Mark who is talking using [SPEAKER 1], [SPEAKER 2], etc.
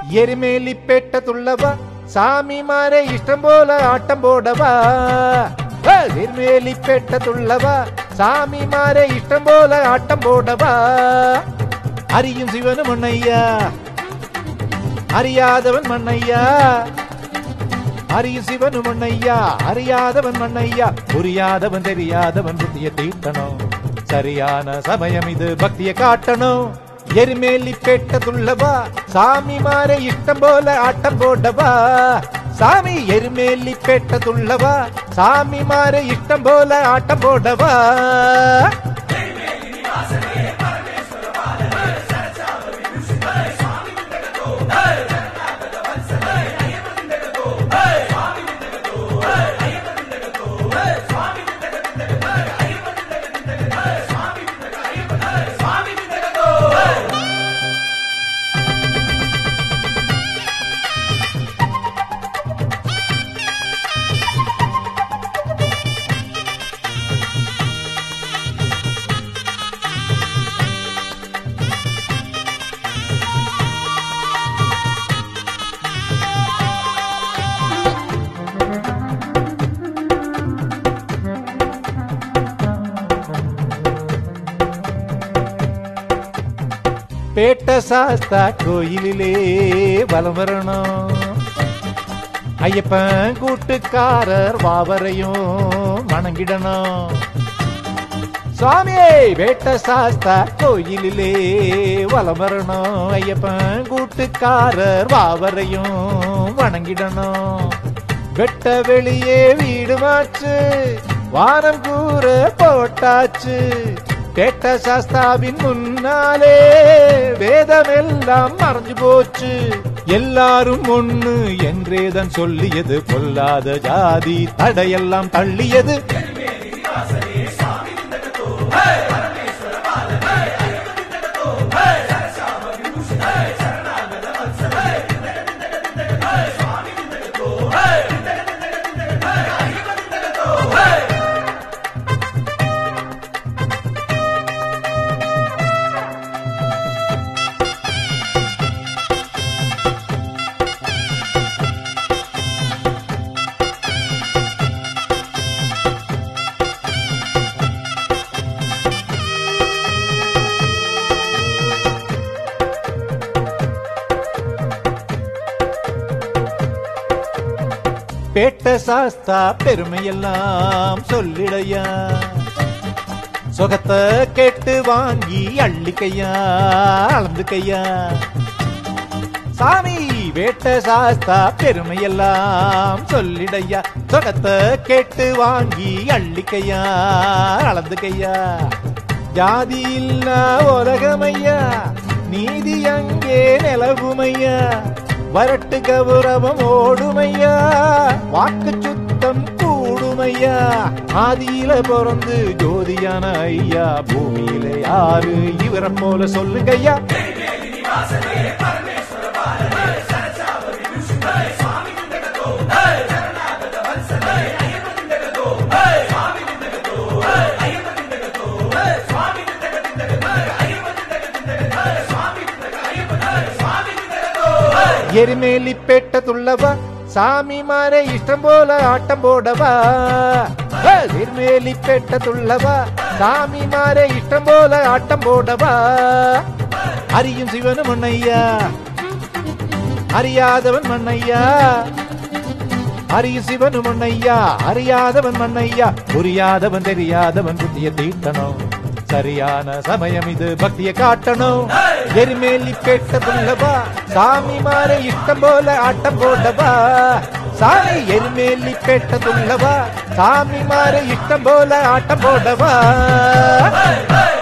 [SPEAKER 1] எருமேலி பேட்ட துள்ளவா சாமி மாரே இஷ்டம் போல ஆட்டம் போடவா எருமேலி பேட்ட துள்ளவா சாமி மாரே இஷ்டம் போல ஆட்டம் போடவா அறியும் சிவனும் மண்ணையா அறியாதவன் மண்ணையா அறியும் சிவனும் மண்ணையா அறியாதவன் மண்ணையா புரியாதவன் தெரியாதவன் புத்திய தீட்டணும் சரியான சமயம் இது பக்திய காட்டணும் எருமேலி பேட்ட துள்ளவா சாமி மாற இஷ்டம் போல ஆட்டம் போடவா சாமி எருமேலி பேட்ட துள்ளவா சாமி மாற இஷ்டம் போல ஆட்டம் போடவா பேட்ட சாஸ்தா கோயிலிலே வலம் வரணும் ஐயப்பன் கூட்டுக்காரர் வாவரையும் வணங்கிடணும் சுவாமியே வேட்ட சாஸ்தா கோயிலிலே வலம் வரணும் ஐயப்பன் கூட்டுக்காரர் வாவரையும் வணங்கிடணும் வெட்ட வெளியே வீடு மாச்சு வானம் கூற போட்டாச்சு கேட்ட சாஸ்தாவின் முன்னாலே வேதமெல்லாம் மறைஞ்சு போச்சு எல்லாரும் ஒண்ணு என்றேதான் சொல்லியது பொல்லாத ஜாதி தடையெல்லாம் தள்ளியது பேட்ட சாஸ்தா பெருமையெல்லாம் சொல்லிடையா சுகத்தை கேட்டு வாங்கி அள்ளிக்கையா அளந்துக்கையா சாமி வேட்ட சாஸ்தா பெருமையெல்லாம் சொல்லிடையா சுகத்தை கேட்டு வாங்கி அள்ளிக்கையா அளந்துக்கையா ஜாதி இல்ல உலகமையா நீதி அங்கே நிலவுமையா வரட்டு கௌரவம் ஓடுமையா வாக்கு சுத்தம் கூடுமையா ஆதியில பிறந்து ஜோதியான ஐயா பூமியில யாரு இவரை போல சொல்லுங்கய்யா எருமேலி பேட்ட துள்ளவா சாமி மாற இஷ்டம் போல ஆட்டம் போடவா எருமேலி பேட்ட துள்ளவா சாமி மாற இஷ்டம் போல ஆட்டம் போடவா அறியும் சிவனும் மண்ணையா அறியாதவன் மண்ணையா அறியும் சிவனும் மண்ணையா அறியாதவன் மண்ணையா புரியாதவன் தெரியாதவன் புத்திய தீட்டணும் சரியான சமயம் இது பக்திய காட்டணும் எருமேலி பேட்ட துள்ளவா சாமி மாற இஷ்டம் போல ஆட்டம் போடவா சாமி எருமேலி பேட்ட துள்ளவா சாமி மாற இஷ்டம் போல ஆட்டம் போடவா